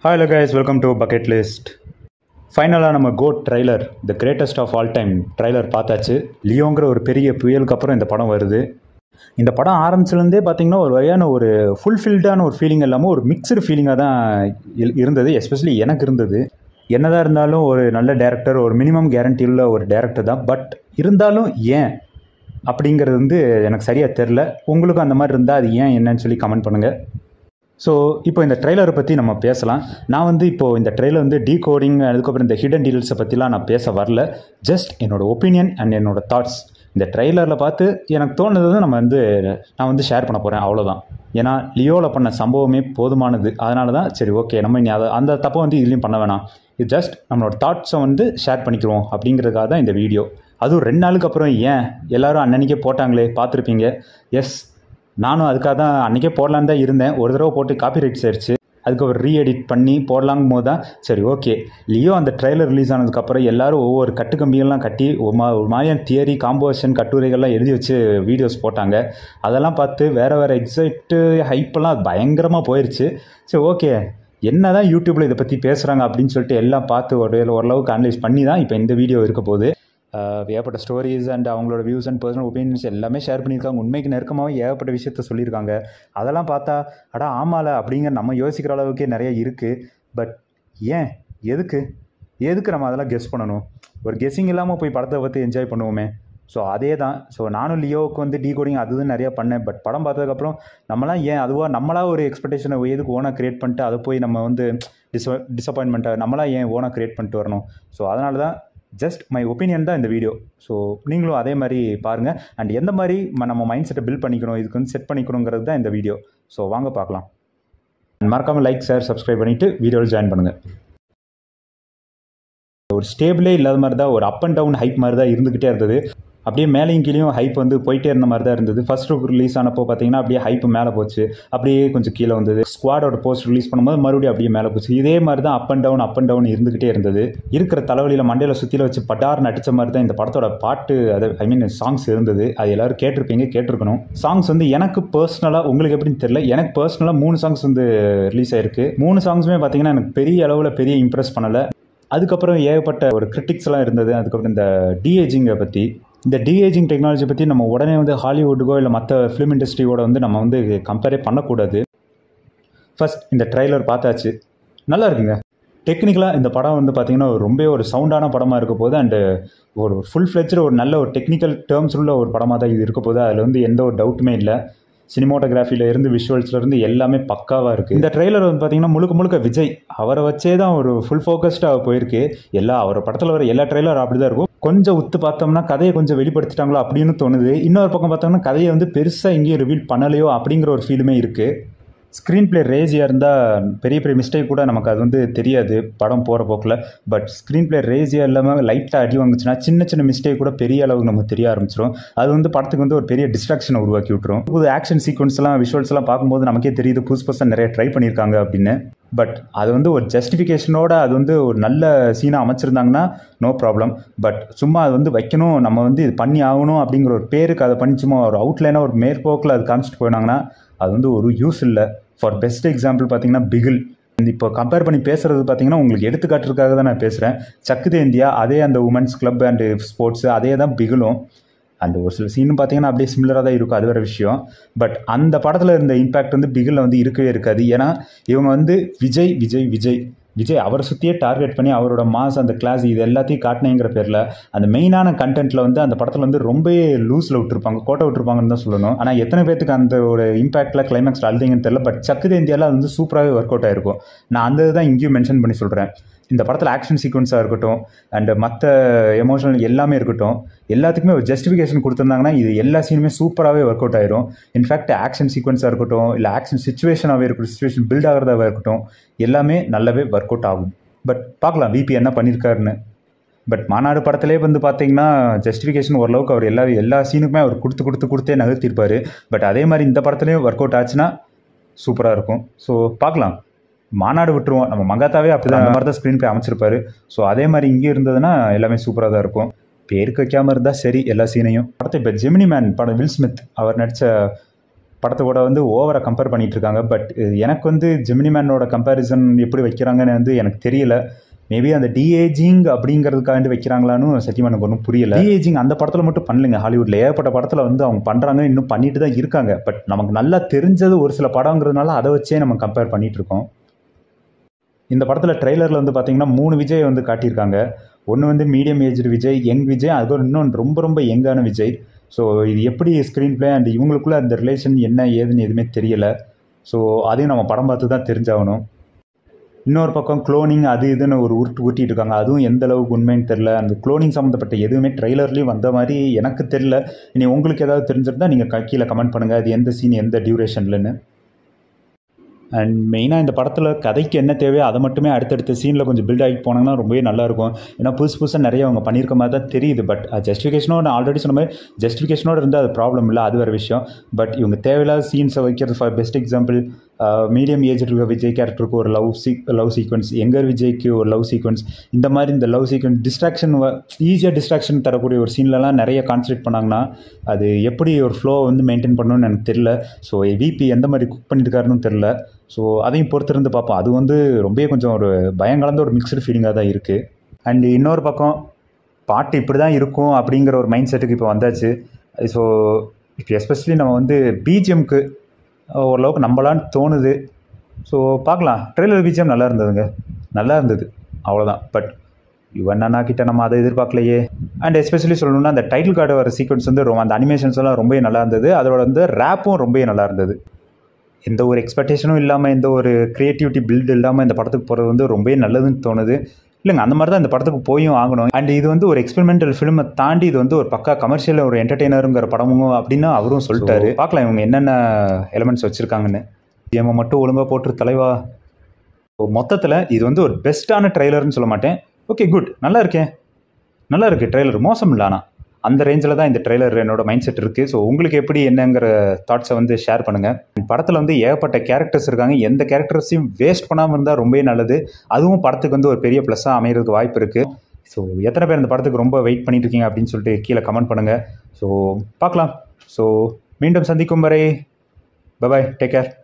hello guys welcome to bucket list ஃபைனலாக நம்ம GOAT trailer the greatest of all time trailer பார்த்தாச்சு லியோங்கிற ஒரு பெரிய புயலுக்கு அப்புறம் இந்த படம் வருது இந்த படம் ஆரம்பிச்சிலேருந்தே பார்த்தீங்கன்னா ஒரு வகையான ஒரு ஃபுல்ஃபில்டான ஒரு ஃபீலிங் இல்லாமல் ஒரு மிக்சடு ஃபீலிங்காக தான் இல்- இருந்தது எஸ்பெஷலி எனக்கு இருந்தது என்னதான் இருந்தாலும் ஒரு நல்ல டேரக்டர் ஒரு மினிமம் கேரண்டி உள்ள ஒரு டேரக்டர் தான் பட் இருந்தாலும் ஏன் அப்படிங்கிறது வந்து எனக்கு சரியாக தெரில உங்களுக்கும் அந்த மாதிரி இருந்தால் அது ஏன் என்னன்னு சொல்லி கமெண்ட் பண்ணுங்கள் ஸோ இப்போ இந்த ட்ரெய்லரை பற்றி நம்ம பேசலாம் நான் வந்து இப்போது இந்த ட்ரெய்லர் வந்து டீ கோடிங் அதுக்கப்புறம் இந்த ஹிடன் டீல்ஸை பற்றிலாம் நான் பேச வரல ஜஸ்ட் என்னோட ஒப்பீனியன் அண்ட் என்னோட தாட்ஸ் இந்த ட்ரெய்லரில் பார்த்து எனக்கு தோணுது தான் நம்ம வந்து நான் வந்து ஷேர் பண்ண போகிறேன் அவ்வளோதான் ஏன்னா லியோவில் பண்ண சம்பவமே போதுமானது அதனால தான் சரி ஓகே நம்ம இனி அதை அந்த தப்பை வந்து இதுலேயும் பண்ண வேணாம் இது ஜஸ்ட் நம்மளோட தாட்ஸை வந்து ஷேர் பண்ணிக்கிறோம் அப்படிங்கிறதுக்காக தான் இந்த வீடியோ அதுவும் ரெண்டு நாளுக்கு அப்புறம் ஏன் எல்லாரும் அன்னன்னைக்கே போட்டாங்களே பார்த்துருப்பீங்க எஸ் நானும் அதுக்காக தான் அன்றைக்கே போடலான்னு தான் இருந்தேன் ஒரு தடவை போட்டு காப்பி ரைட்ஸ் ஆயிடுச்சு அதுக்கு ஒரு ரீஎடிட் பண்ணி போடலாங்கும் போது தான் சரி ஓகே லியோ அந்த ட்ரெய்லர் ரிலீஸ் ஆனதுக்கப்புறம் எல்லாரும் ஒவ்வொரு கட்டுக்கம்பிகள்லாம் கட்டி ஒரு மா ஒரு மாதிரியான தியரி காம்போசிஷன் கட்டுரைகள்லாம் எழுதி வச்சு வீடியோஸ் போட்டாங்க அதெல்லாம் பார்த்து வேறு வேறு எக்ஸைட்டு ஹைப்பெல்லாம் பயங்கரமாக போயிடுச்சு சரி ஓகே என்ன தான் யூடியூப்பில் இதை பற்றி பேசுகிறாங்க அப்படின்னு சொல்லிட்டு எல்லாம் பார்த்து ஒரு ஓரளவுக்கு அனலைஸ் பண்ணி தான் இப்போ இந்த வீடியோ இருக்க போகுது ஆஹ் ஏகப்பட்ட ஸ்டோரிஸ் அண்ட் அவங்களோட வியூஸ் அண்ட் பர்சனல் ஒப்பீனியன்ஸ் எல்லாமே ஷேர் பண்ணியிருக்காங்க உண்மைக்கு நெருக்கமாகவும் ஏகப்பட்ட விஷயத்த சொல்லியிருக்காங்க அதெல்லாம் பார்த்தா அடா ஆமால அப்படிங்கிற நம்ம யோசிக்கிற அளவுக்கே நிறைய இருக்குது பட் ஏன் எதுக்கு எதுக்கு நம்ம அதெல்லாம் கெஸ் பண்ணணும் ஒரு கெஸ்ஸிங் இல்லாமல் போய் படத்தை பற்றி என்ஜாய் பண்ணுவோமே ஸோ அதே தான் ஸோ நானும் லியோவுக்கு வந்து டீ கோடிங் அது இதுன்னு நிறையா பண்ணேன் பட் படம் பார்த்ததுக்கப்புறம் நம்மளாம் ஏன் அதுவாக நம்மளா ஒரு எக்ஸ்பெக்டேஷனை எதுக்கு ஓனாக க்ரியேட் பண்ணிட்டு அதை போய் நம்ம வந்து டிஸ் டிசப்பாயின்மெண்ட்டை நம்மளா ஏன் ஓனாக க்ரியேட் பண்ணிட்டு வரணும் ஸோ அதனால தான் ஜஸ்ட் மை ஒப்பீனியன் தான் இந்த வீடியோ ஸோ நீங்களும் அதே மாதிரி பாருங்கள் அண்ட் எந்த மாதிரி ம- நம்ம மைண்ட் செட்டை பில்ட் பண்ணிக்கணும் இதுக்கு வந்து செட் பண்ணிக்கணுங்கிறது தான் இந்த வீடியோ ஸோ வாங்க பார்க்கலாம் மறக்காமல் லைக் ஷேர் சப்ஸ்கிரைப் பண்ணிவிட்டு வீடியோவில் ஜாயின் பண்ணுங்கள் ஒரு ஸ்டேபிளே இல்லாத மாதிரி தான் ஒரு அப் அண்ட் டவுன் ஹைப் மாதிரி தான் இருந்துக்கிட்டே இருந்தது அப்படியே மேலேயும் கீழேயும் ஹைப் வந்து போயிட்டே இருந்த மாதிரி தான் இருந்தது ஃபர்ஸ்ட் லுக் ரிலீஸ் ஆனப்போ பார்த்தீங்கன்னா அப்படியே ஹைப் மேலே போச்சு அப்படியே கொஞ்சம் கீழே வந்தது ஸ்குவாடோட போஸ்ட் ரிலீஸ் பண்ணும்போது மறுபடியும் அப்படியே மேலே போச்சு இதே மாதிரி தான் up and down up and down இருந்துக்கிட்டே இருந்தது இருக்கிற தலைவலியில் மண்டையில் சுற்றில வச்சு பட்டார் நடிச்ச மாதிரி தான் இந்த படத்தோட பாட்டு அது ஐ மீன் சாங்ஸ் இருந்தது அது எல்லாரும் கேட்டிருப்பீங்க கேட்டிருக்கணும் சாங்ஸ் வந்து எனக்கு பர்சனலாக உங்களுக்கு எப்படின்னு தெரியல எனக்கு பர்சனலாக மூணு சாங்ஸ் வந்து ரிலீஸ் ஆயிருக்கு மூணு சாங்ஸுமே பார்த்தீங்கன்னா எனக்கு பெரிய அளவில் பெரிய இம்ப்ரெஸ் பண்ணலை அதுக்கப்புறம் ஏகப்பட்ட ஒரு கிரிட்டிக்ஸ் எல்லாம் இருந்தது அதுக்கப்புறம் இந்த டிஏஜிங்கை பற்றி இந்த டிஏஜிங் டெக்னாலஜி பற்றி நம்ம உடனே வந்து ஹாலிவுட்டுக்கோ இல்லை மற்ற ஃபிலிம் இண்டஸ்ட்ரியோட வந்து நம்ம வந்து கம்பேரே பண்ணக்கூடாது ஃபர்ஸ்ட் இந்த ட்ரைலர் பார்த்தாச்சு நல்லா இருக்குங்க டெக்னிக்கலாக இந்த படம் வந்து பார்த்தீங்கன்னா ஒரு ரொம்ப ஒரு சவுண்டான படமாக இருக்க போது அண்டு ஒரு ஃபுல் ஃப்ளெஜ்டு ஒரு நல்ல ஒரு டெக்னிக்கல் டேர்ம்ஸ் உள்ள ஒரு படமாக தான் இது இருக்க போது அதில் வந்து எந்த ஒரு டவுட்டுமே இல்லை சினிமோட்டோகிராஃபில இருந்து விஷுவல்ஸ்ல இருந்து எல்லாமே பக்காவாக இருக்குது இந்த ட்ரெய்லர் வந்து பார்த்தீங்கன்னா முழுக்க முழுக்க விஜய் அவரை வச்சே தான் ஒரு ஃபுல் ஃபோக்கஸ்டாக போயிருக்கு எல்லா அவர் படத்தில் வர எல்லா ட்ரெய்லர் அப்படி தான் இருக்கும் கொஞ்சம் உத்து பார்த்தோம்னா கதையை கொஞ்சம் வெளிப்படுத்திட்டாங்களோ அப்படின்னு தோணுது இன்னொரு பக்கம் பார்த்தோம்னா கதையை வந்து பெருசாக எங்கேயும் ரிவீல் பண்ணலையோ அப்படிங்கிற ஒரு ஃபீலுமே இருக்குது ஸ்க்ரீன் பிளே ரேஸியாக இருந்தால் பெரிய பெரிய மிஸ்டேக் கூட நமக்கு அது வந்து தெரியாது படம் போகிற போக்கில் பட் ஸ்க்ரீன் பிளே ரேஸியாக இல்லாமல் லைட்டாக அடி வாங்குச்சுன்னா சின்ன சின்ன மிஸ்டேக் கூட பெரிய அளவுக்கு நமக்கு தெரிய ஆரம்பிச்சிடும் அது வந்து படத்துக்கு வந்து ஒரு பெரிய டிஸ்ட்ராக்ஷனை உருவாக்கி விட்டுரும் புது ஆக்ஷன் சீக்வன்ஸ்லாம் விஷுவல்ஸ்லாம் பார்க்கும்போது நமக்கே தெரியுது புதுசு புதுசாக நிறைய ட்ரை பண்ணியிருக்காங்க அப்படின்னு பட் அது வந்து ஒரு ஜஸ்டிஃபிகேஷனோட அது வந்து ஒரு நல்ல சீனாக அமைச்சிருந்தாங்கன்னா நோ ப்ராப்ளம் பட் சும்மா அது வந்து வைக்கணும் நம்ம வந்து இது பண்ணி ஆகணும் அப்படிங்கிற ஒரு பேருக்கு அதை பண்ணி சும்மா ஒரு அவுட்லைனாக ஒரு மேற்போக்கில் அது காமிச்சிட்டு போயினாங்கன்னா அது வந்து ஒரு யூஸ் இல்லை ஃபார் பெஸ்ட் எக்ஸாம்பிள் பார்த்தீங்கன்னா பிகில் இப்போ கம்பேர் பண்ணி பேசுறது பார்த்தீங்கன்னா உங்களுக்கு எடுத்துக்காட்டுறதுக்காக தான் நான் பேசுகிறேன் சக்குது இந்தியா அதே அந்த உமன்ஸ் கிளப் அண்ட் ஸ்போர்ட்ஸ் அதே தான் பிகிலும் அந்த ஒரு சில சீனும் பார்த்தீங்கன்னா அப்படியே சிமிலராக தான் இருக்கும் அது வேறு விஷயம் பட் அந்த படத்தில் இருந்த இம்பாக்ட் வந்து பிகிலில் வந்து இருக்கவே இருக்காது ஏன்னா இவங்க வந்து விஜய் விஜய் விஜய் விஜய் அவரை சுற்றியே டார்கெட் பண்ணி அவரோட மாஸ் அந்த கிளாஸ் இது எல்லாத்தையும் காட்டினேங்கிற பேரில் அந்த மெயினான கண்டென்ட்டில் வந்து அந்த படத்தில் வந்து ரொம்பவே லூஸில் விட்டுருப்பாங்க கோட்டை விட்டுருப்பாங்கன்னு தான் சொல்லணும் ஆனால் எத்தனை பேத்துக்கு அந்த ஒரு இம்பாக்டில் கிளைமேக்ஸில் அழுதிங்கன்னு தெரியல பட் சக்குது இந்தியாவில் அது வந்து சூப்பராகவே ஒர்க் அவுட் ஆயிருக்கும் நான் அந்த இதுதான் இங்கேயும் மென்ஷன் பண்ணி சொல்கிறேன் இந்த படத்தில் ஆக்ஷன் சீக்வன்ஸாக இருக்கட்டும் அண்ட் மற்ற எமோஷனல் எல்லாமே இருக்கட்டும் எல்லாத்துக்குமே ஒரு ஜஸ்டிஃபிகேஷன் கொடுத்துருந்தாங்கன்னா இது எல்லா சீனுமே சூப்பராகவே ஒர்க் அவுட் ஆயிரும் இன்ஃபேக்ட் ஆக்ஷன் சீக்வன்ஸாக இருக்கட்டும் இல்லை ஆக்ஷன் சுச்சுவேஷனாகவே இருக்கட்டும் சுச்சுவேஷன் பில்ட் ஆகிறதாவே இருக்கட்டும் எல்லாமே நல்லாவே ஒர்க் அவுட் ஆகும் பட் பார்க்கலாம் விபி என்ன பண்ணியிருக்காருன்னு பட் மாநாடு படத்திலே வந்து பார்த்தீங்கன்னா ஜஸ்டிஃபிகேஷன் ஓரளவுக்கு அவர் எல்லா எல்லா சீனுக்குமே அவர் கொடுத்து கொடுத்து கொடுத்தே நகர்த்திருப்பாரு பட் அதே மாதிரி இந்த படத்துலையும் ஒர்க் அவுட் ஆச்சுன்னா சூப்பராக இருக்கும் ஸோ பார்க்கலாம் மாநாடு விட்டுருவோம் நம்ம மகாத்தாவே அப்படி அந்த மாதிரி தான் ஸ்க்ரீன் பிளே அமைச்சிருப்பாரு ஸோ அதே மாதிரி இங்கே இருந்ததுன்னா எல்லாமே சூப்பராக தான் இருக்கும் பேருக்கு வைக்காம இருந்தால் சரி எல்லா சீனையும் படத்தை இப்போ ஜெமினி மேன் படம் வில் ஸ்மித் அவர் நடித்த படத்தை கூட வந்து ஓவராக கம்பேர் பண்ணிட்டு இருக்காங்க பட் எனக்கு வந்து ஜெமினி மேனோட கம்பேரிசன் எப்படி வைக்கிறாங்கன்னு வந்து எனக்கு தெரியல மேபி அந்த டிஏஜிங் அப்படிங்கிறதுக்காண்டி வைக்கிறாங்களான்னு சத்தியமாக எனக்கு ஒன்றும் புரியல டிஏஜிங் அந்த படத்தில் மட்டும் பண்ணலுங்க ஹாலிவுட்ல ஏகப்பட்ட படத்தில் வந்து அவங்க பண்ணுறாங்க இன்னும் பண்ணிட்டு தான் இருக்காங்க பட் நமக்கு நல்லா தெரிஞ்சது ஒரு சில படங்கிறதுனால அதை வச்சே நம்ம கம்பேர் பண்ணிட்டு இருக்கோம் இந்த படத்தில் ட்ரெய்லரில் வந்து பார்த்தீங்கன்னா மூணு விஜய் வந்து காட்டியிருக்காங்க ஒன்று வந்து medium age Vijay young Vijay அதுவும் இன்னொன்று ரொம்ப ரொம்ப யங்கான விஜய் ஸோ இது எப்படி ஸ்க்ரீன் பிளே அண்ட் இவங்களுக்குள்ள அந்த ரிலேஷன் என்ன ஏதுன்னு எதுவுமே தெரியல ஸோ அதையும் நம்ம படம் பார்த்து தான் தெரிஞ்சாகணும் இன்னொரு பக்கம் க்ளோனிங் அது இதுன்னு ஒரு உருட்டு ஊட்டிட்டு இருக்காங்க அதுவும் எந்த அளவுக்கு உண்மைன்னு தெரில அந்த க்ளோனிங் சம்மந்தப்பட்ட எதுவுமே ட்ரெய்லர்லேயும் வந்த மாதிரி எனக்கு தெரில இனி உங்களுக்கு ஏதாவது தெரிஞ்சிருந்தா நீங்கள் கீழே கமெண்ட் பண்ணுங்கள் அது எந்த சீன் எந்த டியூரேஷன்லன்னு அண்ட் மெயினாக இந்த படத்தில் கதைக்கு என்ன தேவையோ அதை மட்டுமே அடுத்தடுத்த சீனில் கொஞ்சம் பில்ட் ஆகி போனாங்கன்னா ரொம்பவே நல்லாயிருக்கும் ஏன்னா புதுசு புதுசாக நிறைய அவங்க பண்ணியிருக்க மாதிரி தான் தெரியுது பட் ஜஸ்டிஃபிகேஷனோட நான் ஆல்ரெடி சொன்ன மாதிரி ஜஸ்டிஃபிகேஷனோட இருந்தால் அது ப்ராப்ளம் இல்லை அது வேறு விஷயம் பட் இவங்க தேவையில்லாத சீன்ஸை வைக்கிறது for best example medium age இருக்க விஜய் கேரக்டருக்கு ஒரு லவ் சீ லவ் சீக்வன்ஸ் எங்கர் விஜய்க்கு ஒரு லவ் சீக்வன்ஸ் இந்த மாதிரி இந்த லவ் சீக்வன்ஸ் டிஸ்ட்ராக்ஷன் ஈஸியாக டிஸ்ட்ராக்ஷன் தரக்கூடிய ஒரு சீன்லலாம் நிறைய கான்சன்ட்ரேட் பண்ணாங்கன்னா அது எப்படி ஒரு ஃப்ளோவை வந்து மெயின்டைன் பண்ணணும்னு எனக்கு தெரில ஸோ விபி எந்த மாதிரி குக் பண்ணியிருக்காருன்னு தெரில ஸோ அதையும் பொறுத்திருந்து பார்ப்போம் அது வந்து ரொம்பவே கொஞ்சம் ஒரு பயங்கலந்த ஒரு மிக்சடு ஃபீலிங்காக தான் இருக்குது அண்ட் இன்னொரு பக்கம் பாட்டு இப்படி தான் இருக்கும் அப்படிங்கிற ஒரு மைண்ட் செட்டுக்கு இப்போ வந்தாச்சு ஸோ இப்போ எஸ்பெஷலி நம்ம வந்து பிஜிஎம்க்கு ஓரளவுக்கு நம்பலான்னு தோணுது ஸோ பார்க்கலாம் ட்ரெய்லர் பிஜிஎம் நல்லா இருந்ததுங்க நல்லா இருந்தது அவ்வளோதான் பட் இவன் அண்ணா கிட்ட நம்ம அதை எதிர்பார்க்கலையே அண்ட் எஸ்பெஷலி சொல்லணும்னா அந்த டைட்டில் கார்டு வர சீக்வன்ஸ் வந்து ரொம்ப அந்த அனிமேஷன்ஸ் எல்லாம் ரொம்பவே நல்லா இருந்தது அதோட வந்து ரேப்பும் ரொம்பவே நல்லா இருந்தது எந்த ஒரு எக்ஸ்பெக்டேஷனும் இல்லாமல் எந்த ஒரு க்ரியேட்டிவிட்டி பில்ட் இல்லாமல் இந்த படத்துக்கு போகிறது வந்து ரொம்பவே நல்லதுன்னு தோணுது இல்லைங்க அந்த மாதிரி தான் இந்த படத்துக்கு போயும் ஆகணும் அண்ட் இது வந்து ஒரு எக்ஸ்பெரிமெண்டல் ஃபிலிமை தாண்டி இது வந்து ஒரு பக்கா கமர்ஷியல் ஒரு என்டர்டெய்னருங்கிற படமும் அப்படின்னு அவரும் சொல்லிட்டாரு பார்க்கலாம் இவங்க என்னென்ன எலமெண்ட்ஸ் வச்சுருக்காங்கன்னு கேமை மட்டும் ஒழுங்காக போட்டு தலைவா மொத்தத்தில் இது வந்து ஒரு பெஸ்ட்டான ட்ரெய்லர்னு சொல்ல மாட்டேன் ஓகே குட் நல்லா இருக்கேன் நல்லா இருக்குது ட்ரெய்லர் மோசம் இல்லை ஆனால் அந்த ரேஞ்சில் தான் இந்த ட்ரெய்லர் என்னோட மைண்ட் செட் இருக்குது ஸோ உங்களுக்கு எப்படி என்னங்கிற தாட்ஸை வந்து ஷேர் பண்ணுங்கள் படத்தில் வந்து ஏகப்பட்ட கேரக்டர்ஸ் இருக்காங்க எந்த கேரக்டர்ஸையும் வேஸ்ட் பண்ணாமல் இருந்தால் ரொம்பவே நல்லது அதுவும் படத்துக்கு வந்து ஒரு பெரிய ப்ளஸ்ஸாக அமைகிறதுக்கு வாய்ப்பு இருக்குது ஸோ எத்தனை பேர் இந்த படத்துக்கு ரொம்ப வெயிட் பண்ணிட்டு இருக்கீங்க அப்படின்னு சொல்லிட்டு கீழே கமெண்ட் பண்ணுங்கள் ஸோ பார்க்கலாம் ஸோ மீண்டும் சந்திக்கும் வரை பபாய் டேக் கேர்